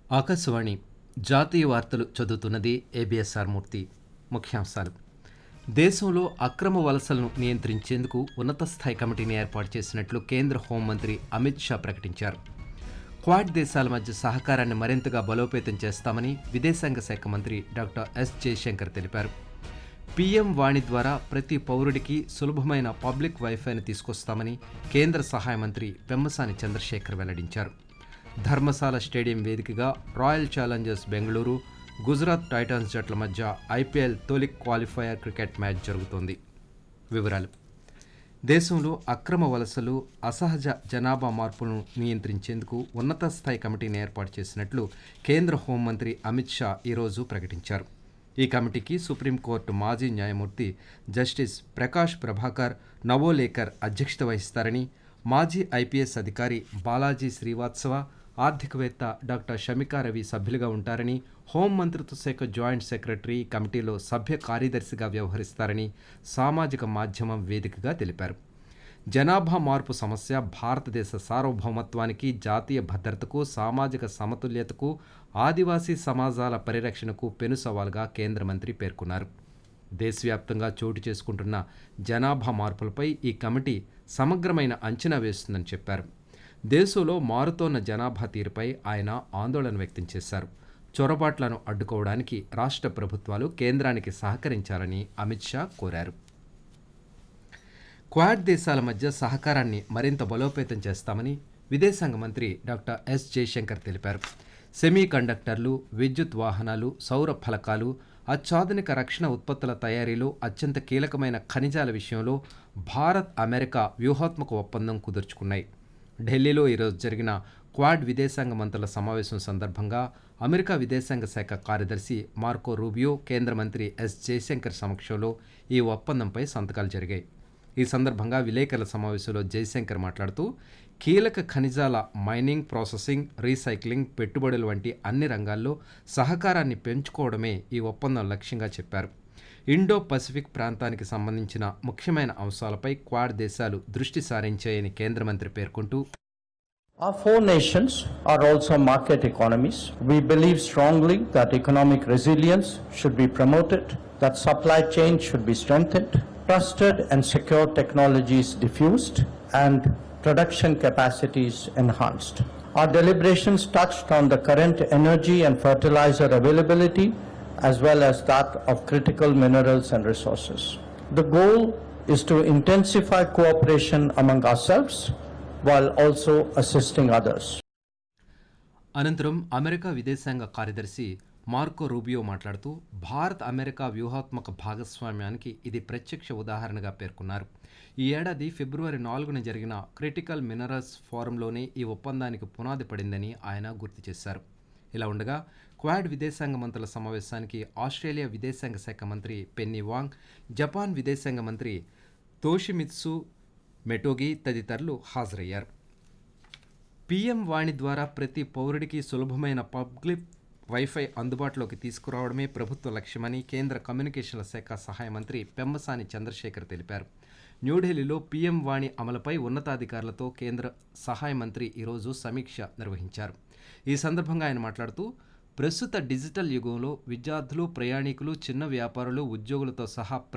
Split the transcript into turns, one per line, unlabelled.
ఆకాశవాణి జాతీయ వార్తలు చదువుతున్నది ఏబిఎస్ఆర్ మూర్తి ముఖ్యాంశాలు దేశంలో అక్రమ వలసలను నియంత్రించేందుకు ఉన్నత స్థాయి కమిటీని ఏర్పాటు చేసినట్లు కేంద్ర హోంమంత్రి అమిత్ షా ప్రకటించారు క్వాడ్ దేశాల మధ్య సహకారాన్ని మరింతగా బలోపేతం చేస్తామని విదేశాంగ శాఖ మంత్రి డాక్టర్ ఎస్ జయశంకర్ తెలిపారు పీఎం వాణి ద్వారా ప్రతి పౌరుడికి సులభమైన పబ్లిక్ వైఫైని తీసుకొస్తామని కేంద్ర సహాయ మంత్రి పెమ్మసాని చంద్రశేఖర్ వెల్లడించారు ధర్మశాల స్టేడియం వేదికగా Royal Challengers Bengaluru Gujarat Titans జట్ల మధ్య ఐపీఎల్ తొలి క్వాలిఫైయర్ క్రికెట్ మ్యాచ్ జరుగుతోంది వివరాలు దేశంలో అక్రమ వలసలు అసహజ జనాభా మార్పులను నియంత్రించేందుకు ఉన్నత స్థాయి కమిటీని ఏర్పాటు చేసినట్లు కేంద్ర హోంమంత్రి అమిత్ షా ఈరోజు ప్రకటించారు ఈ కమిటీకి సుప్రీంకోర్టు మాజీ న్యాయమూర్తి జస్టిస్ ప్రకాష్ ప్రభాకర్ నవోలేకర్ అధ్యక్షత వహిస్తారని మాజీ ఐపీఎస్ అధికారి బాలాజీ శ్రీవాత్సవ ఆర్థికవేత్త డాక్టర్ షమికా రవి సభ్యులుగా ఉంటారని హోం మంత్రిత్వ శాఖ జాయింట్ సెక్రటరీ కమిటీలో సభ్య కార్యదర్శిగా వ్యవహరిస్తారని సామాజిక మాధ్యమం వేదికగా తెలిపారు జనాభా మార్పు సమస్య భారతదేశ సార్వభౌమత్వానికి జాతీయ భద్రతకు సామాజిక సమతుల్యతకు ఆదివాసీ సమాజాల పరిరక్షణకు పెను సవాలుగా కేంద్ర మంత్రి పేర్కొన్నారు దేశవ్యాప్తంగా చోటు చేసుకుంటున్న జనాభా మార్పులపై ఈ కమిటీ సమగ్రమైన అంచనా వేస్తుందని చెప్పారు దేశంలో మారుతోన్న జనాభా తీరుపై ఆయన ఆందోళన వ్యక్తం చేశారు చొరబాట్లను అడ్డుకోవడానికి రాష్ట్ర ప్రభుత్వాలు కేంద్రానికి సహకరించాలని అమిత్ షా కోరారు క్వాడ్ దేశాల మధ్య సహకారాన్ని మరింత బలోపేతం చేస్తామని విదేశాంగ మంత్రి డాక్టర్ ఎస్ జయశంకర్ తెలిపారు సెమీ కండక్టర్లు విద్యుత్ వాహనాలు సౌర ఫలకాలు అత్యాధునిక రక్షణ ఉత్పత్తుల తయారీలో అత్యంత కీలకమైన ఖనిజాల విషయంలో భారత్ అమెరికా వ్యూహాత్మక ఒప్పందం కుదుర్చుకున్నాయి ఢిల్లీలో ఈరోజు జరిగిన క్వాడ్ విదేశాంగ మంత్రుల సమావేశం సందర్భంగా అమెరికా విదేశాంగ శాఖ కార్యదర్శి మార్కో రూబియో కేంద్ర మంత్రి ఎస్ జయశంకర్ సమక్షంలో ఈ ఒప్పందంపై సంతకాలు జరిగాయి ఈ సందర్భంగా విలేకరుల సమావేశంలో జయశంకర్ మాట్లాడుతూ కీలక ఖనిజాల మైనింగ్ ప్రాసెసింగ్ రీసైక్లింగ్ పెట్టుబడులు వంటి అన్ని రంగాల్లో సహకారాన్ని పెంచుకోవడమే ఈ ఒప్పందం లక్ష్యంగా చెప్పారు ఇండో పసిఫిక్ ప్రాంతానికి సంబంధించిన ముఖ్యమైన అంశాలపై క్వాడ్ దేశాలు దృష్టి సారించాయని కేంద్ర మంత్రి పేర్కొంటూ
Our four nations are also market economies. We believe strongly that economic resilience should be promoted, that supply chains should be strengthened, trusted and secure technologies diffused, and production capacities enhanced. Our deliberations touched on the current energy and fertilizer availability as well as that of critical minerals and resources. The goal is to intensify cooperation among ourselves while also assisting others.
అనంతరం America విదేశాంగ కార్యదర్శి Marco Rubio మాట్లాడుతూ Bharat America వ్యూహాత్మక భాగస్వామ్యానికి ఇది ప్రత్యక్ష ఉదాహరణగా పేర్కొన్నారు ఈ ఏడాది ఫిబ్రవరి నాలుగున జరిగిన క్రిటికల్ మినరల్స్ ఫోరంలోనే ఈ ఒప్పందానికి పునాది పడిందని ఆయన గుర్తు చేశారు ఇలా ఉండగా క్వాడ్ విదేశాంగ మంత్రుల సమావేశానికి ఆస్ట్రేలియా విదేశాంగ శాఖ మంత్రి పెన్నీ వాంగ్ జపాన్ విదేశాంగ మంత్రి తోషిమిత్సు మెటోగి తదితరులు హాజరయ్యారు పీఎం వాణి ద్వారా ప్రతి పౌరుడికి సులభమైన పబ్లిక్ వైఫై అందుబాటులోకి తీసుకురావడమే ప్రభుత్వ లక్ష్యమని కేంద్ర కమ్యూనికేషన్ల శాఖ సహాయ మంత్రి పెమ్మసాని చంద్రశేఖర్ తెలిపారు న్యూఢిల్లీలో పీఎం వాణి అమలుపై ఉన్నతాధికారులతో కేంద్ర సహాయ మంత్రి ఈరోజు సమీక్ష నిర్వహించారు ఈ సందర్భంగా ఆయన మాట్లాడుతూ ప్రస్తుత డిజిటల్ యుగంలో విద్యార్థులు ప్రయాణికులు చిన్న వ్యాపారులు ఉద్యోగులతో సహా